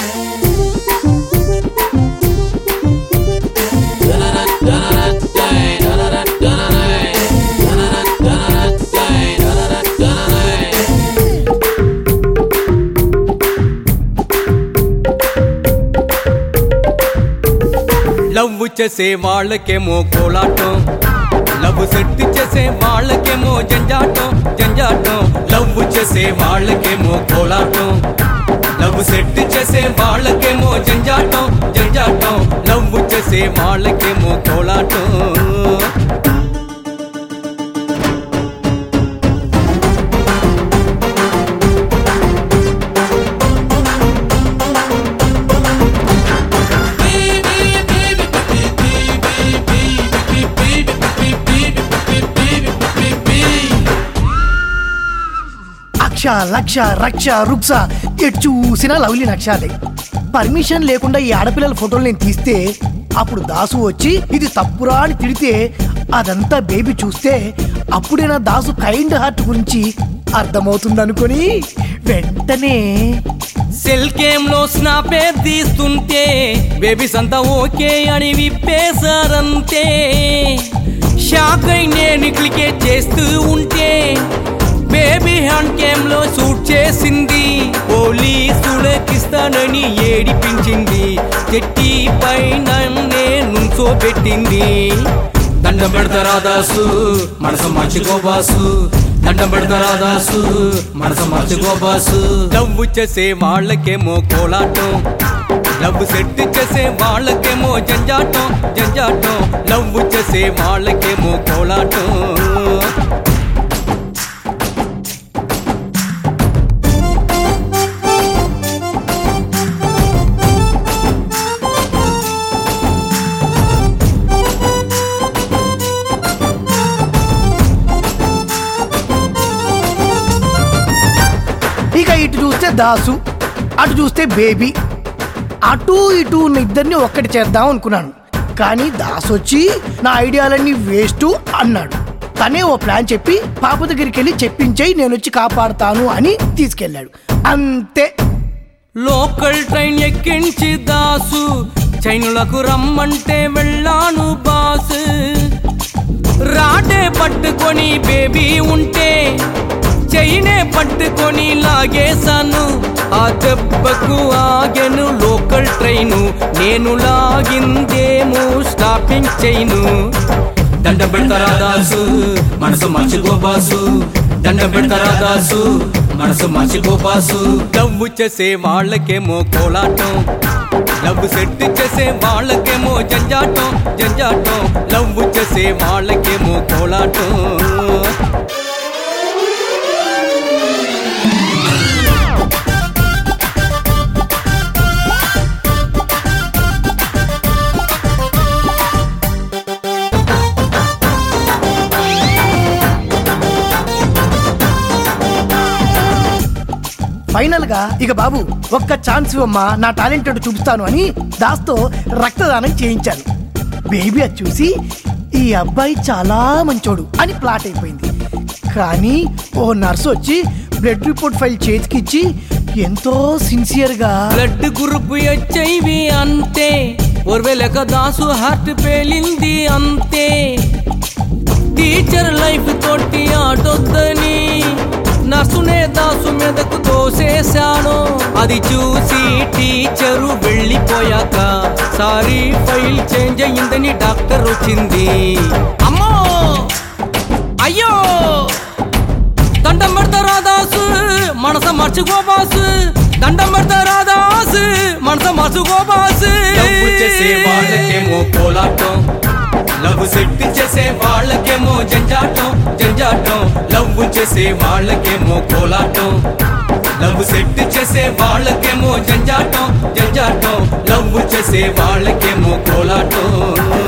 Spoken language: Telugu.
లవ్ చేసే వాళ్ళకేమో కోలాటం లవ్ సెట్ చేసే వాళ్ళకేమో జంజాటం జంజాటం లవ్ చేసే వాళ్ళకేమో కోలాటం లవ్ సెట్ చేసే వాళ్ళకేమో జంజాటం జంజాటం లవ్ చేసే వాళ్ళకేమో కోలాటం అక్ష లక్ష రక్ష రుక్ష ఎటు చూసినా లవ్లీ నక్షాలే పర్మిషన్ లేకుండా ఈ ఆడపిల్లల ఫోటోలు నేను తీస్తే అప్పుడు దాసు వచ్చి ఇది తప్పురా అని తిడితే అదంతా బేబీ చూస్తే అప్పుడే నా దాసు కైండ్ హార్ట్ గురించి అర్థమవుతుంది అనుకొని వెంటనే సెల్ గేమ్ లో స్నాపే తీస్తుంటే బేబీస్ అంతా ఓకే అని విప్పేశారంతే షాక్ అయి నేను క్లికేట్ చేస్తూ ఉంటే బేబీ హ్యాండ్ కేమ్ లో షూట్ చేసింది పోలీసులకిస్తానని ఏడిపించింది చెట్టి పైన నుంచో పెట్టింది దండం పెడతారా దాసు మనసు మర్చిపో బాసు దండం పెడతారా దాసు మనసు మర్చిపో బాసు లవ్ చేసే వాళ్ళకేమో కోలాటం లవ్ సెట్ చేసే వాళ్ళకేమో జంజాటం జంజాటం లవ్ చేసే వాళ్ళకేమో కోలాటం ఇక ఇటు చూస్తే దాసు అటు చూస్తే బేబీ అటు ఇటు ఉన్న ఇద్దరిని ఒక్కటి చేద్దాం అనుకున్నాను కానీ దాసు వచ్చి నా ఐడియాలన్నీ వేస్ట్ అన్నాడు తనే ఓ ప్లాన్ చెప్పి పాప దగ్గరికి వెళ్ళి చెప్పించేయి నేను వచ్చి కాపాడుతాను అని తీసుకెళ్ళాడు అంతే లోకల్ ట్రైన్ ఎక్కించి దాసు చైనులకు రమ్మంటే వెళ్ళాను బాస్ రాటే పట్టుకొని బేబీ ఉంటే చైనే పట్టుకొని లాగేశాను ఆ దెబ్బకు ఆగెను లోకల్ ట్రైను నేను లాగిందేమో స్టాపింగ్ చైను దండం పెడతారా దాసు మనసు మర్చిపో బాసు దండం పెడతారా దాసు మనసు మర్చిపో బాసు లవ్ చేసే వాళ్ళకేమో కోలాటం లవ్ సెట్ చేసే వాళ్ళకేమో జంజాటం జంజాటం లవ్ చేసే వాళ్ళకేమో కోలాటం ఫైనల్ గా ఇక బాబు ఒక్క ఛాన్స్ ఇవ్వమ్మా నా టాలెంట్ ఏంటో చూపిస్తాను అని దాస్తో రక్తదానం చేయించాను బేబీ అది చూసి ఈ అబ్బాయి చాలా మంచోడు అని ప్లాట్ అయిపోయింది కానీ ఓ నర్సు వచ్చి బ్లడ్ రిపోర్ట్ ఫైల్ చేతికిచ్చి ఎంతో సిన్సియర్గా బ్లడ్ గ్రూప్ హెచ్ఐవి అంతే ఒర్వెలక దాసు హార్ట్ పేలింది అంతే టీచర్ లైఫ్ తోటి ఆటొద్దని నర్సునే దాసు మీదకు తోసేశాను అది చూసి టీచరు వెళ్ళిపోయాక సారీ ఫైల్ చేంజ్ అయ్యిందని డాక్టర్ వచ్చింది అమ్మో అయ్యో దండం పెడతారా దాసు మనస మర్చిపో బాసు దండం పెడతారా దాసు మనస మర్చిపో బాసు చేసే వాళ్ళకేమో కోలాటం లవ్ సెట్ చేసే వాళ్ళకేమో జంజాటం జంజాటం లవ్ చేసే వాళ్ళకేమో కోలాటం లవ్ సెట్ చేసే వాళ్ళకేమో జంజాటం జంజాటం లవ్ చేసే వాళ్ళకేమో కోలాటం